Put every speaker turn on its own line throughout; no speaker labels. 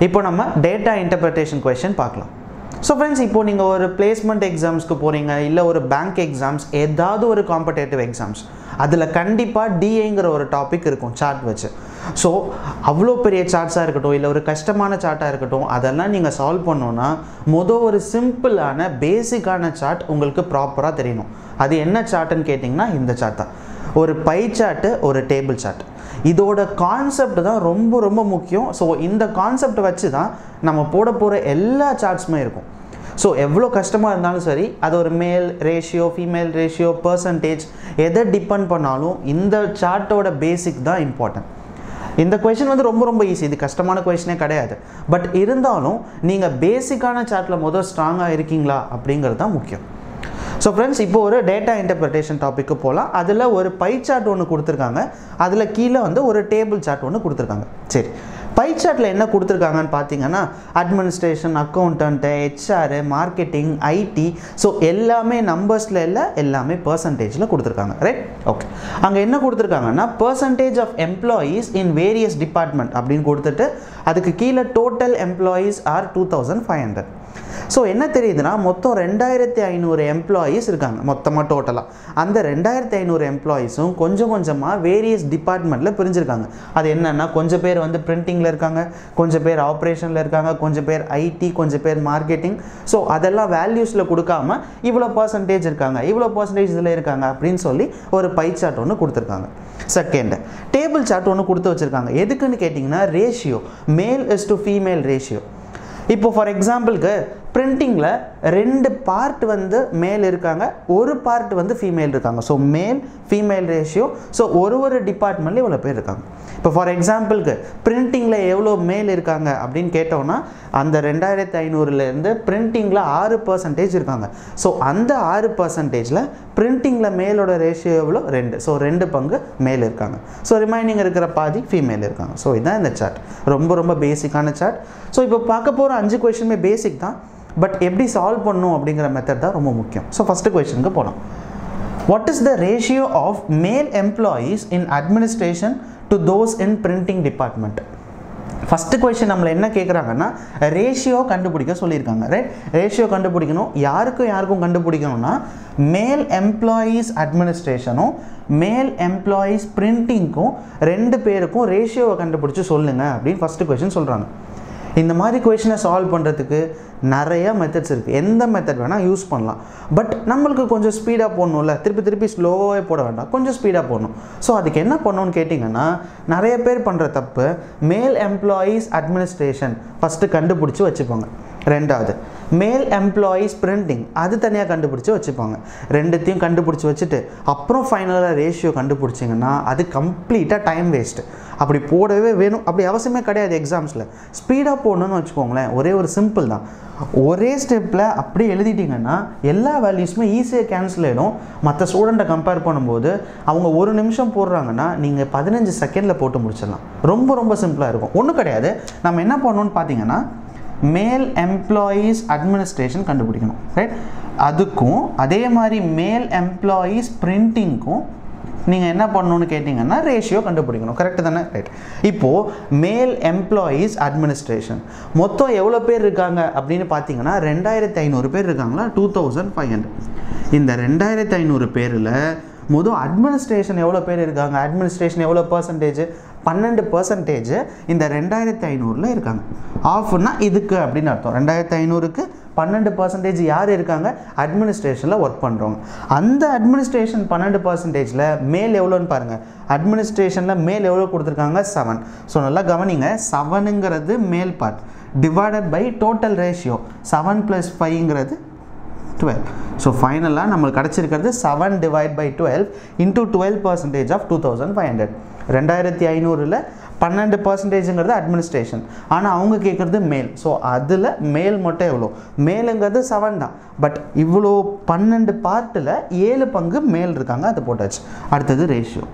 இப்போ நம்ம data interpretation question பார்க்கலாம் ஸோ ஃப்ரெண்ட்ஸ் இப்போ நீங்கள் ஒரு பிளேஸ்மெண்ட் எக்ஸாம்ஸ்க்கு போகிறீங்க இல்லை ஒரு பேங்க் எக்ஸாம்ஸ் ஏதாவது ஒரு காம்படேட்டிவ் எக்ஸாம்ஸ் அதில் கண்டிப்பாக டிஏங்கிற ஒரு டாபிக் இருக்கும் சார்ட் வச்சு ஸோ அவ்வளோ பெரிய சார்ட்ஸாக இருக்கட்டும் இல்லை ஒரு கஷ்டமான சார்ட்டாக இருக்கட்டும் அதெல்லாம் நீங்கள் சால்வ் பண்ணோன்னா மொதல் ஒரு சிம்பிளான பேசிக்கான சார்ட் உங்களுக்கு ப்ராப்பராக தெரியணும் அது என்ன சார்ட்டுன்னு கேட்டிங்கன்னா இந்த சார்ட் தான் ஒரு பை சார்ட்டு ஒரு டேபிள் சார்ட் இதோட கான்செப்ட் தான் ரொம்ப ரொம்ப முக்கியம் ஸோ இந்த கான்செப்ட் வச்சு தான் நம்ம போட போகிற எல்லா சார்ட்ஸுமே இருக்கும் ஸோ எவ்வளோ கஷ்டமாக இருந்தாலும் சரி அது ஒரு male ratio female ratio percentage எதை டிபெண்ட் பண்ணாலும் இந்த சார்ட்டோட பேசிக் தான் இம்பார்ட்டன்ட் இந்த கொஷின் வந்து ரொம்ப ரொம்ப ஈஸி இது கஷ்டமான கொஷினே கிடையாது பட் இருந்தாலும் நீங்கள் பேசிக்கான சார்ட்டில் முதல் ஸ்ட்ராங்காக இருக்கீங்களா அப்படிங்கிறது தான் முக்கியம் ஸோ ஃப்ரெண்ட்ஸ் இப்போ ஒரு டேட்டா இன்டர்பிரிட்டேஷன் டாப்பிக்கு போகலாம் அதில் ஒரு பை சார்ட் ஒன்று கொடுத்துருக்காங்க அதில் கீழே வந்து ஒரு டேபிள் சார்ட் ஒன்று கொடுத்துருக்காங்க சரி பை சார்ட்டில் என்ன கொடுத்துருக்காங்கன்னு பார்த்தீங்கன்னா administration accountant HR marketing IT so எல்லாமே நம்பர்ஸில் இல்லை எல்லாமே பர்சன்டேஜில் கொடுத்துருக்காங்க ரைட் ஓகே அங்கே என்ன கொடுத்துருக்காங்கன்னா percentage of employees in various department அப்படின்னு கொடுத்துட்டு அதுக்கு கீழே total employees are two thousand five hundred so என்ன தெரியுதுன்னா மொத்தம் ரெண்டாயிரத்தி ஐநூறு எம்ப்ளாயீஸ் இருக்காங்க மொத்தமாக டோட்டலாக அந்த ரெண்டாயிரத்தி ஐநூறு எம்ப்ளாயீஸும் கொஞ்சம் கொஞ்சமாக வேரியஸ் டிபார்ட்மெண்ட்டில் பிரிஞ்சிருக்காங்க அது என்னென்னா கொஞ்சம் பேர் வந்து பிரிண்டிங்கில் இருக்காங்க கொஞ்சம் பேர் ஆப்ரேஷனில் இருக்காங்க கொஞ்சம் பேர் ஐடி கொஞ்சம் பேர் மார்க்கெட்டிங் ஸோ அதெல்லாம் வேல்யூஸில் கொடுக்காம இவ்வளோ பர்சன்டேஜ் இருக்காங்க இவ்வளோ பர்சன்டேஜ் இதில் இருக்காங்க அப்படின்னு சொல்லி ஒரு பை சார்ட் ஒன்று கொடுத்துருக்காங்க செகண்ட் டேபிள் சார்ட் ஒன்று கொடுத்து வச்சுருக்காங்க எதுக்குன்னு கேட்டிங்கன்னா ratio male is to female ratio இப்போ ஃபார் எக்ஸாம்பிளுக்கு பிரிண்டிங்கில் ரெண்டு பார்ட் வந்து மேல் இருக்காங்க ஒரு பார்ட் வந்து ஃபீமேல் இருக்காங்க so male female ratio so ஒரு ஒரு டிபார்ட்மெண்ட்லேயும் இவ்வளோ பேர் இருக்காங்க இப்போ ஃபார் எக்ஸாம்பிளுக்கு பிரிண்டிங்கில் எவ்வளோ மேல் இருக்காங்க அப்படின்னு கேட்டோம்னா அந்த ரெண்டாயிரத்தி ஐநூறுலேருந்து பிரிண்டிங்கில் ஆறு பர்சன்டேஜ் இருக்காங்க ஸோ அந்த ஆறு பர்சன்டேஜில் பிரிண்டிங்கில் மேலோட ரேஷியோ எவ்வளோ ரெண்டு ஸோ ரெண்டு பங்கு மேல் இருக்காங்க ஸோ ரிமைனிங் இருக்கிற பாதி ஃபீமேல் இருக்காங்க ஸோ இதுதான் இந்த சார்ட் ரொம்ப ரொம்ப பேசிக்கான சார்ட் ஸோ இப்போ பார்க்க போகிற அஞ்சு கொஷினுமே பேசிக் தான் பட் எப்படி சால்வ் பண்ணும் அப்படிங்கிற மெத்தட் தான் ரொம்ப முக்கியம் ஸோ ஃபஸ்ட்டு கொஷனுக்கு போகலாம் what is the ratio of male employees in administration to those in printing department first question நம்மளை என்ன கேட்குறாங்கன்னா ரேஷியோ கண்டுபிடிக்க சொல்லியிருக்காங்க ரைட் ரேஷியோ கண்டுபிடிக்கணும் யாருக்கும் யாருக்கும் கண்டுபிடிக்கணும்னா மேல் எம்ப்ளாயீஸ் அட்மினிஸ்ட்ரேஷனும் மேல் எம்ப்ளாயீஸ் பிரிண்டிங்க்கும் ரெண்டு பேருக்கும் ரேஷியோவை கண்டுபிடிச்சி சொல்லுங்கள் அப்படின்னு ஃபஸ்ட்டு கொஷின் சொல்கிறாங்க இந்த மாதிரி கொஷினை சால்வ் பண்ணுறதுக்கு நிறைய மெத்தட்ஸ் இருக்குது எந்த மெத்தட் வேணால் யூஸ் பண்ணலாம் பட் நம்மளுக்கு கொஞ்சம் ஸ்பீடாக போடணும்ல திருப்பி திருப்பி ஸ்லோவாகவே போட வேண்டாம் கொஞ்சம் ஸ்பீடாக போடணும் ஸோ அதுக்கு என்ன பண்ணணும்னு கேட்டிங்கன்னா நிறைய பேர் பண்ணுற தப்பு மேல் எம்ப்ளாயீஸ் அட்மினிஸ்ட்ரேஷன் ஃபஸ்ட்டு கண்டுபிடிச்சி வச்சுப்பாங்க ரெண்டாவது மேல் எம்ப்ளாயீஸ் பிரிண்டிங் அது தனியாக கண்டுபிடிச்சி வச்சுப்பாங்க ரெண்டுத்தையும் கண்டுபிடிச்சி வச்சுட்டு அப்புறம் ஃபைனலாக ரேஷியோ கண்டுபிடிச்சிங்கன்னா அது கம்ப்ளீட்டாக டைம் வேஸ்ட்டு அப்படி போடவே வேணும் அப்படி அவசியமே கிடையாது எக்ஸாம்ஸில் ஸ்பீடாக போடணும்னு வச்சுக்கோங்களேன் ஒரே ஒரு சிம்பிள் தான் ஒரே ஸ்டெப்பில் அப்படியே எழுதிட்டிங்கன்னா எல்லா வேல்யூஸுமே ஈஸியாக கேன்சல் ஆகிடும் மற்ற ஸ்டூடெண்ட்டை கம்பேர் பண்ணும்போது அவங்க ஒரு நிமிஷம் போடுறாங்கன்னா நீங்கள் பதினஞ்சு செகண்டில் போட்டு முடிச்சிடலாம் ரொம்ப ரொம்ப சிம்பிளாக இருக்கும் ஒன்றும் கிடையாது நம்ம என்ன பண்ணணும்னு பார்த்தீங்கன்னா மேல் எம்ப்ளாயீஸ் அட்மினிஸ்ட்ரேஷன் கண்டுபிடிக்கணும் ரைட் அதுக்கும் அதே மாதிரி மேல் எம்ப்ளாயீஸ் பிரிண்டிங்க்கும் நீங்கள் என்ன பண்ணணும்னு கேட்டிங்கன்னா ரேஷியோ கண்டுபிடிக்கணும் கரெக்டு தானே ரைட் இப்போது மேல் எம்ப்ளாயீஸ் அட்மினிஸ்ட்ரேஷன் மொத்தம் எவ்வளோ பேர் இருக்காங்க அப்படின்னு பார்த்தீங்கன்னா ரெண்டாயிரத்தி ஐநூறு பேர் இருக்காங்களா டூ தௌசண்ட் ஃபைவ் ஹண்ட்ரட் இந்த ரெண்டாயிரத்தி ஐநூறு பேரில் மொதல் அட்மினிஸ்ட்ரேஷன் எவ்வளோ பேர் இருக்காங்க அட்மினிஸ்ட்ரேஷன் எவ்வளோ பர்சன்டேஜ் பன்னெண்டு பர்சன்டேஜ் இந்த ரெண்டாயிரத்தி ஐநூறில் இருக்காங்க ஆஃப்னா இதுக்கு அப்படின்னு அர்த்தம் ரெண்டாயிரத்தி ஐநூறுக்கு பன்னெண்டு பர்சன்டேஜ் யார் இருக்காங்க அட்மினிஸ்ட்ரேஷனில் ஒர்க் பண்ணுறவங்க அந்த அட்மினிஸ்ட்ரேஷன் பன்னெண்டு பர்சன்டேஜில் மேல் எவ்வளோன்னு பாருங்கள் அட்மினிஸ்ட்ரேஷனில் மேல் எவ்வளோ கொடுத்துருக்காங்க செவன் ஸோ நல்லா கவனிங்க செவனுங்கிறது male part divided by total ratio seven plus ஃபைவ்ங்கிறது டுவெல் ஸோ ஃபைனலாக நம்மளுக்கு கிடச்சிருக்கிறது seven divide by twelve into twelve percentage of two thousand five hundred ரெண்டாயிரத்தி ஐநூறில் பன்னெண்டு பர்சன்டேஜுங்கிறது அட்மினிஸ்ட்ரேஷன் ஆனால் அவங்க கேட்குறது மேல் ஸோ அதில் மேல் மட்டும் எவ்வளோ மேலுங்கிறது செவன் தான் பட் இவ்வளோ பன்னெண்டு பார்ட்டில் ஏழு பங்கு மேல் இருக்காங்க அது போட்டாச்சு அடுத்தது ரேஷியோ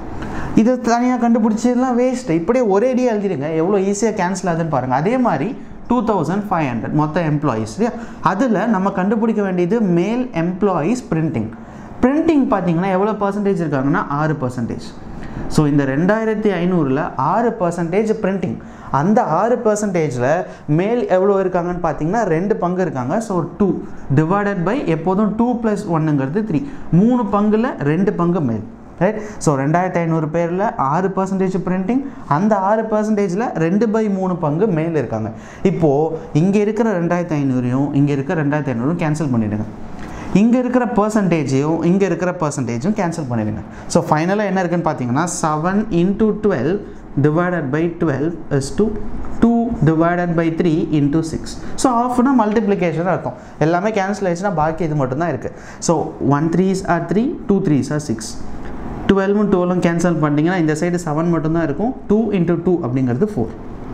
இது தனியாக கண்டுபிடிச்சதுலாம் வேஸ்ட் இப்படியே ஒரே அடியாக எழுதிடுங்க எவ்வளோ ஈஸியாக கேன்சல் ஆகுதுன்னு பாருங்கள் அதே மாதிரி டூ தௌசண்ட் ஃபைவ் ஹண்ட்ரட் மொத்த எம்ப்ளாயீஸ் இல்லையா அதில் நம்ம கண்டுபிடிக்க வேண்டியது மேல் எம்ப்ளாயீஸ் பிரிண்டிங் பிரிண்டிங் பார்த்தீங்கன்னா எவ்வளோ பர்சன்டேஜ் இருக்காங்கன்னா ஆறு பர்சன்டேஜ் ஸோ இந்த ரெண்டாயிரத்தி ஐநூறில் ஆறு பர்சன்டேஜ் பிரிண்டிங் அந்த ஆறு பர்சன்டேஜில் மேல் எவ்வளோ இருக்காங்கன்னு பார்த்தீங்கன்னா ரெண்டு பங்கு இருக்காங்க ஸோ டூ டிவைடட் பை எப்போதும் டூ ப்ளஸ் ஒன்னுங்கிறது த்ரீ மூணு பங்கில் ரெண்டு பங்கு மேல் ரைட் ஸோ ரெண்டாயிரத்தி ஐநூறு பேரில் ஆறு பர்சன்டேஜ் பிரிண்டிங் அந்த ஆறு பர்சன்டேஜில் ரெண்டு பை மூணு பங்கு மேல் இருக்காங்க இப்போது இங்கே இருக்கிற ரெண்டாயிரத்தி ஐநூறையும் இங்கே இருக்கிற ரெண்டாயிரத்தி ஐநூறும் கேன்சல் பண்ணிவிடுங்க இங்கே இருக்கிற பர்சன்டேஜையும் இங்கே இருக்கிற பர்சன்டேஜும் கேன்சல் பண்ணிடுங்க ஸோ ஃபைனலாக என்ன இருக்குன்னு பார்த்தீங்கன்னா seven into twelve divided by twelve is two two divided by three into six so ஆஃப்னா மல்டிப்ளிகேஷன் அர்த்தம் எல்லாமே கேன்சல் ஆயிடுச்சுன்னா பாக்கி இது மட்டும்தான் இருக்குது so one threes are three two threes are six டுவெல்வும் டுவெலும் கேன்சல் பண்ணிட்டீங்கன்னா இந்த சைடு செவன் மட்டும்தான் இருக்கும் டூ இன்டூ டூ அப்படிங்கிறது ஃபோர்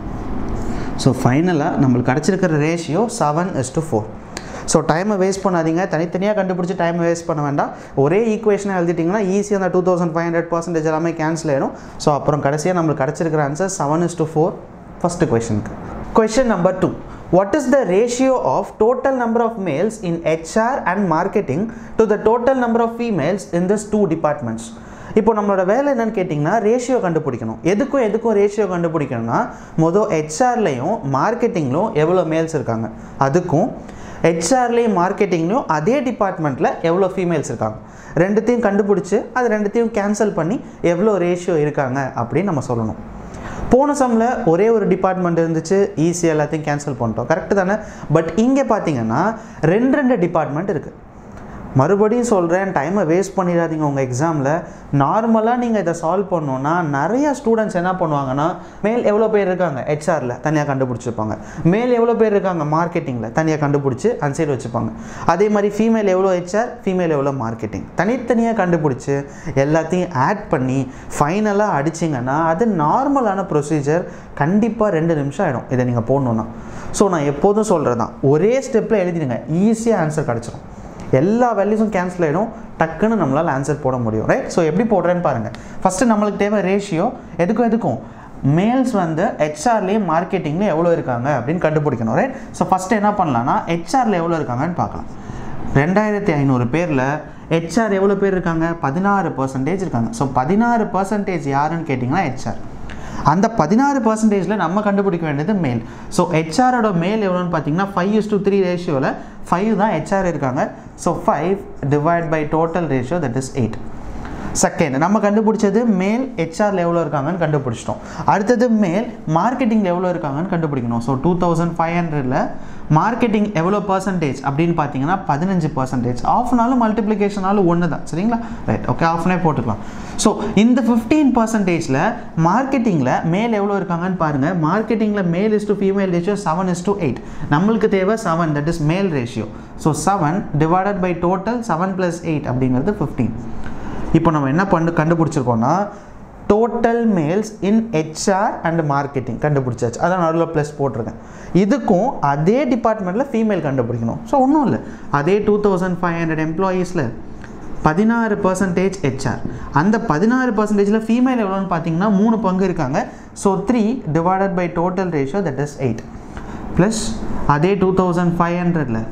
ஸோ ஃபைனலாக நம்மளுக்கு கிடச்சிருக்கிற ratio seven is to four so டைமை வேஸ்ட் பண்ணாதீங்க தனித்தனியாக கண்டுபிடிச்சி டைமை வேஸ்ட் பண்ண வேண்டாம் ஒரே ஈக்குவேஷனை எழுதிட்டிங்கன்னா ஈஸியாக அந்த two thousand five hundred percentage எல்லாமே கேன்சல் ஆகிடும் ஸோ அப்புறம் கடைசியாக நம்மளுக்கு கிடச்சிருக்கிற answer seven is to four first கொஷனுக்கு question number two what is the ratio of total number of males in HR and marketing to the total number of females in these two departments இப்போ நம்மளோட வேலை என்னன்னு கேட்டிங்கன்னா ratio கண்டுபிடிக்கணும் எதுக்கும் எதுக்கும் ratio கண்டுபிடிக்கணும்னா மொதல் ஹெச்ஆர்லேயும் மார்க்கெட்டிங்லையும் எவ்வளோ மேல்ஸ் இருக்காங்க அதுக்கும் ஹெச்ஆர்லேயும் மார்க்கெட்டிங்லையும் அதே டிபார்ட்மெண்ட்டில் எவ்வளோ ஃபீமேல்ஸ் இருக்காங்க ரெண்டுத்தையும் கண்டுபிடிச்சி அது ரெண்டுத்தையும் கேன்சல் பண்ணி எவ்வளோ ரேஷியோ இருக்காங்க அப்படின்னு நம்ம சொல்லணும் போன சம்மில் ஒரே ஒரு டிபார்ட்மெண்ட் இருந்துச்சு ஈஸியாக எல்லாத்தையும் கேன்சல் பண்ணிட்டோம் கரெக்டு தானே பட் இங்கே பார்த்தீங்கன்னா ரெண்டு ரெண்டு டிபார்ட்மெண்ட் இருக்குது மறுபடியும் சொல்கிறேன் டைமை வேஸ்ட் பண்ணிடாதீங்க உங்கள் எக்ஸாமில் நார்மலாக நீங்கள் இதை சால்வ் பண்ணோன்னா நிறைய ஸ்டூடெண்ட்ஸ் என்ன பண்ணுவாங்கன்னா மேல் எவ்வளோ பேர் இருக்காங்க ஹெச்ஆரில் தனியாக கண்டுபிடிச்சிருப்பாங்க மேல் எவ்வளோ பேர் இருக்காங்க மார்க்கெட்டிங்கில் தனியாக கண்டுபிடிச்சி அந்த சைடு வச்சுப்பாங்க அதே மாதிரி ஃபீமேல் எவ்வளோ ஹெச்ஆர் ஃபீமேல் எவ்வளோ மார்க்கெட்டிங் தனித்தனியாக கண்டுபிடிச்சி எல்லாத்தையும் ஆட் பண்ணி ஃபைனலாக அடிச்சிங்கன்னா அது நார்மலான ப்ரொசீஜர் கண்டிப்பாக ரெண்டு நிமிஷம் ஆகிடும் இதை நீங்கள் போடணுன்னா ஸோ நான் எப்போதும் சொல்கிறது தான் ஒரே ஸ்டெப்பில் எழுதிடுங்க ஈஸியாக ஆன்சர் கிடச்சிரும் எல்லா வேல்யூஸும் கேன்சல் ஆகிடும் டக்குன்னு நம்மளால் ஆன்சர் போட முடியும் ரைட் ஸோ எப்படி போடுறேன்னு பாருங்கள் ஃபஸ்ட்டு நம்மளுக்கு தேவை ரேஷியோ எதுக்கும் எதுக்கும் மேல்ஸ் வந்து ஹெச்ஆர்லேயும் மார்க்கெட்டிங்லேயும் எவ்வளோ இருக்காங்க அப்படின்னு கண்டுபிடிக்கணும் ரைட் ஸோ ஃபஸ்ட்டு என்ன பண்ணலான்னா ஹெச்ஆரில் எவ்வளோ இருக்காங்கன்னு பார்க்கலாம் ரெண்டாயிரத்தி ஐநூறு பேரில் ஹெச்ஆர் எவ்வளோ பேர் இருக்காங்க பதினாறு பர்சன்டேஜ் இருக்காங்க ஸோ பதினாறு பர்சன்டேஜ் யாருன்னு கேட்டிங்கன்னா ஹெச்ஆர் அந்த பதினாறு பர்சன்டேஜில் நம்ம கண்டுபிடிக்க வேண்டியது மேல் ஸோ ஹெச்ஆரோட மேல் எவ்வளோன்னு பார்த்தீங்கன்னா ஃபைவ் இஸ் டு த்ரீ ரேஷியோவில் ஃபைவ் தான் ஹெச்ஆர் இருக்காங்க so five divide by total ratio that is eight second நம்ம கண்டுபிடிச்சது மேல் ஹெச்ஆரில் எவ்வளோ இருக்காங்கன்னு கண்டுபிடிச்சிட்டோம் அடுத்தது மேல் மார்க்கெட்டிங்கில் எவ்வளோ இருக்காங்கன்னு கண்டுபிடிக்கணும் ஸோ டூ தௌசண்ட் ஃபைவ் ஹண்ட்ரடில் மார்க்கெட்டிங் எவ்வளோ பர்சன்டேஜ் அப்படின்னு பார்த்தீங்கன்னா பதினஞ்சு பர்சன்டேஜ் ஆஃப்னாலும் மல்டிப்ளிகேஷனாலும் ஒன்று தான் சரிங்களா ரைட் ஓகே ஆஃப்னே போட்டுக்கலாம் ஸோ இந்த ஃபிஃப்டீன் பர்சன்டேஜில் மார்க்கெட்டிங்கில் மேல் எவ்வளோ இருக்காங்கன்னு பாருங்கள் மார்க்கெட்டிங்கில் male is to female ratio seven is to eight நம்மளுக்கு தேவை seven that is male ratio so seven divided by total seven plus eight அப்படிங்கிறது ஃபிஃப்டீன் இப்போ நம்ம என்ன பண்ணு கண்டுபிடிச்சிருக்கோம்னா total males in HR and marketing கண்டுபிடிச்சாச்சு அதான் நடுவில் ப்ளஸ் போட்டிருக்கேன் இதுக்கும் அதே டிபார்ட்மெண்ட்டில் ஃபீமேல் கண்டுபிடிக்கணும் ஸோ ஒன்றும் இல்லை அதே டூ தௌசண்ட் ஃபைவ் ஹண்ட்ரட் எம்ப்ளாயீஸில் பதினாறு பர்சன்டேஜ் ஹெச்ஆர் அந்த பதினாறு பர்சன்டேஜில் ஃபீமேல் எவ்வளோன்னு பார்த்தீங்கன்னா மூணு பங்கு இருக்காங்க so three divided by total ratio that is eight plus அதே டூ தௌசண்ட் ஃபைவ் ஹண்ட்ரடில்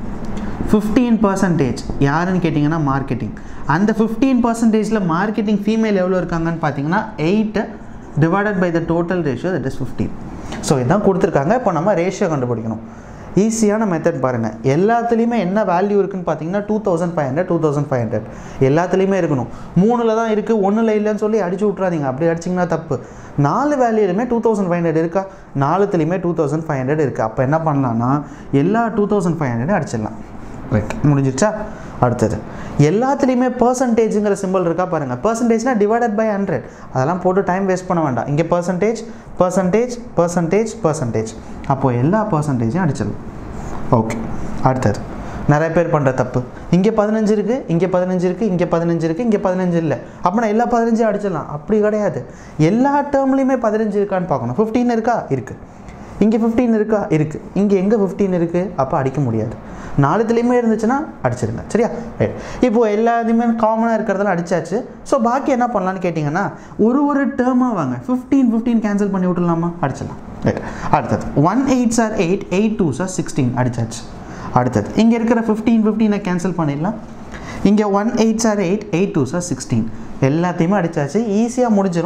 ஃபிஃப்டீன் பர்சன்டேஜ் யாருன்னு கேட்டிங்கன்னா மார்க்கெட்டிங் அந்த ஃபிஃப்டீன் பர்சன்டேஜில் மார்க்கெட்டிங் ஃபீமேல் எவ்வளோ இருக்காங்கன்னு பார்த்தீங்கன்னா eight divided by the total ratio that is fifteen so இதான் கொடுத்துருக்காங்க இப்போ நம்ம ரேஷியோ கண்டுபிடிக்கணும் ஈஸியான மெத்தட் பாருங்கள் எல்லாத்துலேயுமே என்ன வேல்யூ இருக்குன்னு பார்த்தீங்கன்னா two thousand five hundred two thousand five hundred எல்லாத்துலேயுமே இருக்கணும் மூணில் தான் இருக்குது ஒன்றில் இல்லைன்னு சொல்லி அடிச்சு விட்றாதீங்க அப்படி அடிச்சிங்கன்னா தப்பு நாலு வேல்யூலுமே டூ தௌசண்ட் ஃபைவ் ஹண்ட்ரட் இருக்கா நாலுத்துலேயுமே டூ தௌசண்ட் ஃபைவ் ஹண்ட்ரட் இருக்குது அப்போ என்ன பண்ணலான்னா எல்லா டூ தௌசண்ட் ஃபைவ் ஹண்ட்ரட் அடிச்சிடலாம் ரைட் முடிஞ்சிச்சா அடுத்தது எல்லாத்துலேயுமே பர்சன்டேஜுங்கிற சிம்பிள் இருக்கா பாருங்கள் பர்சன்டேஜ்னா டிவைடட் பை ஹண்ட்ரட் அதெல்லாம் போட்டு டைம் வேஸ்ட் பண்ண வேண்டாம் இங்கே பர்சன்டேஜ் பர்சன்டேஜ் பர்சன்டேஜ் பர்சன்டேஜ் அப்போது எல்லா பர்சன்டேஜும் அடிச்சிடலாம் ஓகே அடுத்தது நிறைய பேர் பண்ணுற தப்பு இங்கே பதினஞ்சு இருக்குது இங்கே பதினஞ்சு இருக்குது இங்கே பதினஞ்சு இருக்குது இங்கே பதினஞ்சு இல்லை அப்போ நான் எல்லா பதினஞ்சும் அடிச்சிடலாம் அப்படி கிடையாது எல்லா டேர்ம்லேயுமே பதினஞ்சு இருக்கான்னு பார்க்கணும் ஃபிஃப்டீன் இருக்கா இருக்குது இங்கே ஃபிஃப்டீன் இருக்கா இருக்குது இங்கே எங்கே ஃபிஃப்டீன் இருக்குது அப்போ அடிக்க முடியாது நாலுத்துலேயுமே இருந்துச்சுன்னா அடிச்சிருங்க சரியா ரைட் இப்போது எல்லாத்தையுமே காமனாக இருக்கிறதெல்லாம் அடிச்சாச்சு ஸோ பாக்கி என்ன பண்ணலான்னு கேட்டிங்கன்னா ஒரு ஒரு டேர்மாக வாங்க ஃபிஃப்டீன் ஃபிஃப்டீன் கேன்சல் பண்ணி விட்டுலாமா அடிச்சிடலாம் ரைட் அடுத்தது ஒன் எயிட் சார் எயிட் எயிட் டூ சார் சிக்ஸ்டீன் அடிச்சாச்சு அடுத்தது இங்கே இருக்கிற ஃபிஃப்டீன் ஃபிஃப்டீனை கேன்சல் பண்ணிடலாம் இங்கே ஒன் எயிட் சார் எயிட் எயிட் டூ சார் சிக்ஸ்டீன் எல்லாத்தையுமே அடித்தாச்சு ஈஸியாக முடிஞ்சிடும்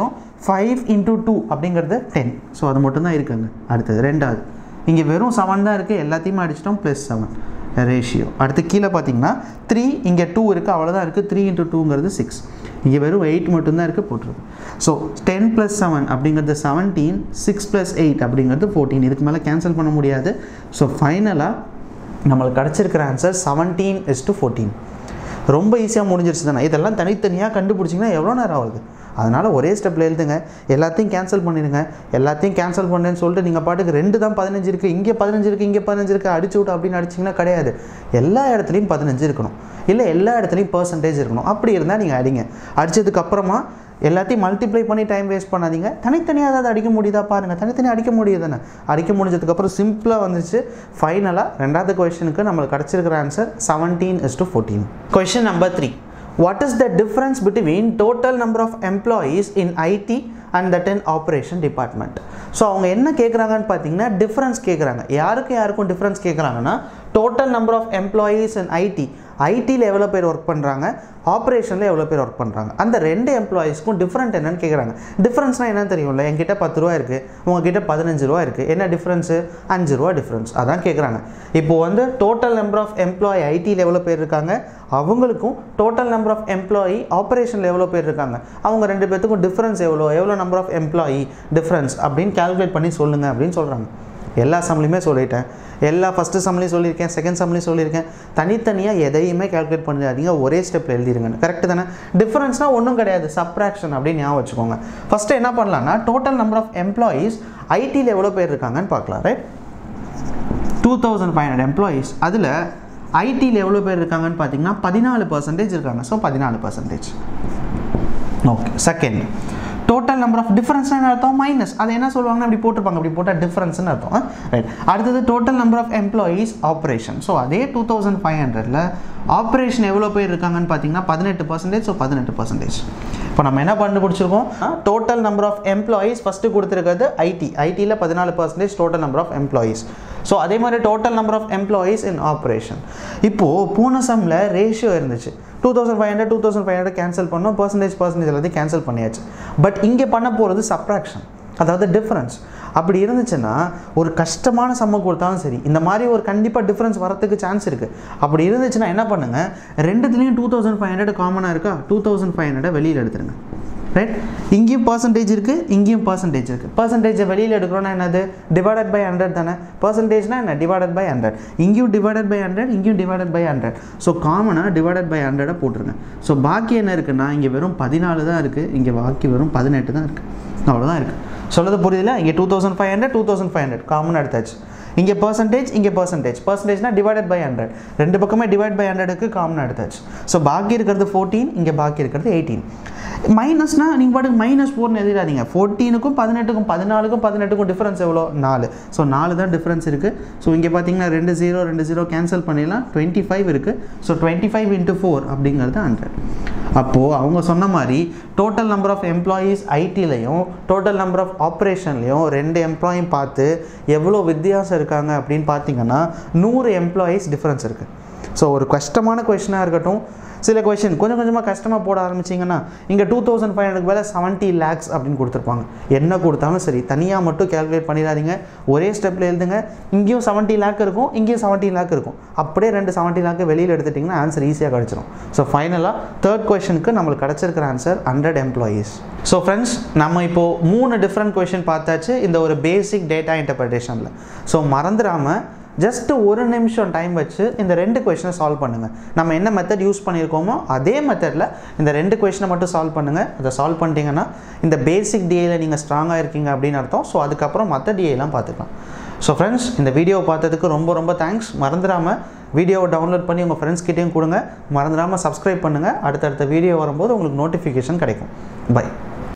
ஃபைவ் இன்ட்டு டூ அப்படிங்கிறது டென் ஸோ அது மட்டும்தான் இருக்குங்க அடுத்தது ரெண்டாவது இங்கே வெறும் செவன் தான் இருக்குது எல்லாத்தையுமே அடிச்சிட்டோம் ப்ளஸ் செவன் ரேஷியோ அடுத்து கீழே பார்த்தீங்கன்னா த்ரீ இங்கே டூ இருக்குது அவ்வளோதான் இருக்குது த்ரீ இன்ட்டு டூங்கிறது சிக்ஸ் இங்கே வெறும் எயிட் மட்டும்தான் இருக்குது போட்டிருக்கு ஸோ டென் ப்ளஸ் செவன் அப்படிங்கிறது செவன்டீன் சிக்ஸ் ப்ளஸ் எயிட் அப்படிங்கிறது ஃபோர்டீன் இதுக்கு மேலே கேன்சல் பண்ண முடியாது ஸோ ஃபைனலாக நம்மளுக்கு கிடச்சிருக்கிற answer seventeen is to fourteen ரொம்ப ஈஸியாக முடிஞ்சிருச்சு தானே இதெல்லாம் தனித்தனியாக கண்டுபிடிச்சிங்கன்னா எவ்வளோ நேரம் ஆகுது அதனால் ஒரே ஸ்டெப்பில் எழுதுங்க எல்லாத்தையும் கேன்சல் பண்ணிடுங்க எல்லாத்தையும் கேன்சல் பண்ணேன்னு சொல்லிட்டு நீங்கள் பாட்டுக்கு ரெண்டு தான் பதினஞ்சு இருக்குது இங்கே பதினஞ்சு இருக்குது இங்கே பதினஞ்சு இருக்குது அடிச்சு விட்டு அப்படின்னு அடிச்சிங்கன்னா கிடையாது எல்லா இடத்துலையும் பதினஞ்சு இருக்கணும் இல்லை எல்லா இடத்துலையும் பர்சன்டேஜ் இருக்கணும் அப்படி இருந்தால் நீங்கள் அடிங்க அடித்ததுக்கப்புறமா எல்லாத்தையும் மல்டிப்ளை பண்ணி டைம் வேஸ்ட் பண்ணாதீங்க தனித்தனியாக ஏதாவது அடிக்க முடியுதா பாருங்கள் தனித்தனியாக அடிக்க முடியுது தானே அடிக்க முடிஞ்சதுக்கப்புறம் சிம்பிளாக வந்துச்சு ஃபைனலாக ரெண்டாவது கொஷனுக்கு நம்மளுக்கு கிடச்சிருக்கிற answer seventeen is to fourteen question number three what is the difference between total number of employees in IT and that in operation department so அவங்க என்ன கேட்குறாங்கன்னு பார்த்தீங்கன்னா டிஃப்ரென்ஸ் கேட்குறாங்க யாருக்கு யாருக்கும் டிஃப்ரென்ஸ் கேட்குறாங்கன்னா total number of employees in IT ஐடியில் எவ்வளோ பேர் ஒர்க் பண்ணுறாங்க ஆப்ரேஷனில் எவ்வளோ பேர் ஒர்க் பண்ணுறாங்க அந்த ரெண்டு எம்ப்ளாயீஸ்க்கும் டிஃப்ரெண்ட் என்னன்னு கேட்குறாங்க டிஃப்ரென்ஸ்னால் என்னன்னு தெரியும்ல என்கிட்ட பத்து ரூபா இருக்குது உங்ககிட்ட பதினஞ்சு ரூபா இருக்குது என்ன டிஃப்ரென்ஸு அஞ்சு ரூபா டிஃப்ரென்ஸ் அதான் கேட்குறாங்க இப்போ வந்து டோட்டல் நம்பர் ஆஃப் எம்ப்ளாயி ஐடியில் எவ்வளோ பேர் இருக்காங்க அவங்களுக்கும் டோட்டல் நம்பர் ஆஃப் எம்ப்ளாயி ஆப்ரேஷனில் எவ்வளோ பேர் இருக்காங்க அவங்க ரெண்டு பேர்த்துக்கும் டிஃப்ரென்ஸ் எவ்வளோ எவ்வளோ நம்பர் ஆஃப் எம்ப்ளாயி டிஃப்ரென்ஸ் அப்படின்னு கால்குலேட் பண்ணி சொல்லுங்கள் அப்படின்னு சொல்கிறாங்க எல்லா சம்லையுமே சொல்லிட்டேன் எல்லா ஃபஸ்ட்டு சம்லையும் சொல்லியிருக்கேன் செகண்ட் சம்லையும் சொல்லியிருக்கேன் தனித்தனியாக எதையுமே கால்குலேட் பண்ணிடாதீங்க ஒரே ஸ்டெப்பில் எழுதிருங்க கரெக்டு தானே டிஃப்ரென்ஸ்னால் ஒன்றும் கிடையாது சப்ராக்ஷன் அப்படின்னு ஞாபகம் வச்சுக்கோங்க ஃபஸ்ட்டு என்ன பண்ணலாம்னா டோட்டல் நம்பர் ஆஃப் எம்ப்ளாயீஸ் ஐடியில் எவ்வளோ பேர் இருக்காங்கன்னு பார்க்கலாம் right two thousand five hundred employees அதில் ஐடியில் எவ்வளோ பேர் இருக்காங்கன்னு பார்த்தீங்கன்னா பதினாலு பர்சன்டேஜ் இருக்காங்க ஸோ பதினாலு percentage okay second total number of டிஃபரன்ஸ்னு என்ன அர்த்தம் மைனஸ் அதை என்ன சொல்லுவாங்கன்னா அப்படி போட்டிருப்பாங்க அப்படி போட்டால் டிஃபரன்ஸ்னு அர்த்தம் ரைட் அடுத்தது total number of employees operation so அதே டூ தௌசண்ட் ஃபைவ் ஹண்ட்ரடில் ஆப்ரேஷன் எவ்வளோ பேர் இருக்காங்கன்னு பார்த்தீங்கன்னா பதினெட்டு பர்சன்டேஜ் ஸோ பதினெட்டு பர்சன்டேஜ் இப்போ நம்ம என்ன கண்டுபிடிச்சிருக்கோம் total number of employees first கொடுத்துருக்கிறது ஐடி ஐடியில் பதினாலு percentage total number of employees so அதே மாதிரி total number of employees in operation இப்போது பூன சம்மில் ரேஷியோ இருந்துச்சு two thousand five hundred two thousand five hundred cancel பண்ணோம் பர்சன்டேஜ் பர்சன்டேஜ் எல்லாத்தையும் கேன்சல் பண்ணியாச்சு பட் இங்கே பண்ண போகிறது சப்ராக்ஷன் அதாவது டிஃப்ரென்ஸ் அப்படி இருந்துச்சுன்னா ஒரு கஷ்டமான சம்ம கொடுத்தாலும் சரி இந்த மாதிரி ஒரு கண்டிப்பாக டிஃப்ரென்ஸ் வரத்துக்கு சான்ஸ் இருக்குது அப்படி இருந்துச்சுன்னா என்ன பண்ணுங்கள் ரெண்டுத்துலேயும் டூ தௌசண்ட் ஃபைவ் ஹண்ட்ரட் காமனாக இருக்கா டூ தௌசண்ட் ஃபைவ் ஹண்ட்ரட் வெளியில் எடுத்துருங்க ரைட் இங்கேயும் பர்சன்டேஜ் இருக்குது இங்கேயும் பர்சன்டேஜ் இருக்குது பர்சன்டேஜை வெளியில் எடுக்கிறோன்னா என்னது டிவைடட் பை ஹண்ட்ரட் தானே பர்சன்டேஜ்னா என்ன டிவைடட் பை ஹண்ட்ரட் இங்கேயும் டிவைடட் பை ஹண்ட்ரட் இங்கேயும் டிவைடட் பை ஹண்ட்ரட் ஸோ காமனாக டிவைடட் பை ஹண்ட்ரடை போட்டுருங்க ஸோ பாக்கி என்ன இருக்குன்னா இங்கே வெறும் பதினாலு தான் இருக்குது இங்கே பாக்கி வெறும் பதினெட்டு தான் இருக்குது அவ்வளோதான் இருக்குது சொல்லது புரியுதுல இங்கே two thousand five hundred two thousand five hundred common எடுத்தாச்சு இங்கே பர்சன்டேஜ் இங்கே பர்சன்டேஜ் பர்சன்டேஜ்னா டிவைடட் பை ஹண்ட்ரட் ரெண்டு பக்கமே டிவைட் பை ஹண்ட்ரடுக்கு காமன் எடுத்தாச்சு ஸோ பாக்கி இருக்கிறது ஃபோர்டீன் இங்கே பாக்கி இருக்கிறது எயிட்டீன் மைனஸ்னா நீங்கள் பாட்டுக்கு மைனஸ் ஃபோர்னு எழுதிடாதீங்க ஃபோர்டீனுக்கும் பதினெட்டுக்கும் பதினாலுக்கும் பதினெட்டுக்கும் டிஃப்ரென்ஸ் எவ்வளோ நாலு ஸோ நாலு தான் டிஃப்ரென்ஸ் இருக்குது ஸோ இங்கே பார்த்தீங்கன்னா ரெண்டு ஜீரோ ரெண்டு ஜீரோ கேன்சல் பண்ணிடலாம் டுவெண்ட்டி ஃபைவ் இருக்குது so twenty five into four அப்படிங்கிறது ஹண்ட்ரட் அப்போது அவங்க சொன்ன மாதிரி டோட்டல் நம்பர் ஆஃப் எம்ப்ளாயீஸ் ஐடிலையும் டோட்டல் நம்பர் ஆஃப் ஆப்ரேஷன்லையும் ரெண்டு எம்ப்ளாயும் பார்த்து எவ்வளோ வித்தியாசம் இருக்காங்க அப்படின்னு பார்த்தீங்கன்னா நூறு எம்ப்ளாயீஸ் டிஃப்ரென்ஸ் இருக்குது ஸோ ஒரு கஷ்டமான கொஷனாக இருக்கட்டும் சில கொஷின் கொஞ்சம் கொஞ்சமாக கஷ்டமாக போட ஆரம்பிச்சிங்கன்னா இங்கே டூ தௌசண்ட் ஃபைவ் ஹண்ட்ரட் வேலை செவன்ட்டி லேக்ஸ் அப்படின்னு கொடுத்துருப்பாங்க என்ன கொடுத்தாலும் சரி தனியாக மட்டும் கேல்குலேட் பண்ணிடாதீங்க ஒரே ஸ்டெப்பில் எழுதுங்க இங்கேயும் செவன்ட்டி லேக் இருக்கும் இங்கேயும் செவன்ட்டி லேக் இருக்கும் அப்படியே ரெண்டு செவன்ட்டி லேக்கு வெளியில் எடுத்துட்டிங்கன்னா ஆன்சர் ஈஸியாக கிடச்சிரும் ஸோ ஃபைனலாக தேர்ட் கொஷனுக்கு நம்மளுக்கு கிடச்சிருக்கிற answer hundred employees so friends நம்ம இப்போது மூணு டிஃப்ரெண்ட் கொஷின் பார்த்தாச்சு இந்த ஒரு பேசிக் டேட்டா இன்டர்பிரேஷனில் ஸோ மறந்துடாமல் ஜஸ்ட்டு ஒரு நிமிஷம் டைம் வச்சு இந்த ரெண்டு கொஷினை சால்வ் பண்ணுங்கள் நம்ம என்ன மெத்தட் யூஸ் பண்ணியிருக்கோமோ அதே மெத்தடில் இந்த ரெண்டு கொஷினை மட்டும் சால்வ் பண்ணுங்கள் அதை சால்வ் பண்ணிட்டீங்கன்னா இந்த பேசிக் டிஏயில் நீங்கள் ஸ்ட்ராங்காக இருக்கீங்க அப்படின்னு அர்த்தம் ஸோ அதுக்கப்புறம் மற்ற டிஏலாம் பார்த்துக்கலாம் ஸோ ஃப்ரெண்ட்ஸ் இந்த வீடியோவை பார்த்ததுக்கு ரொம்ப ரொம்ப தேங்க்ஸ் மறந்துடாமல் வீடியோவை டவுன்லோட் பண்ணி உங்கள் ஃப்ரெண்ட்ஸ் கிட்டேயும் கொடுங்க மறந்துடாமல் சப்ஸ்கிரைப் பண்ணுங்கள் அடுத்தடுத்த வீடியோ வரும்போது உங்களுக்கு நோட்டிஃபிகேஷன் கிடைக்கும் பை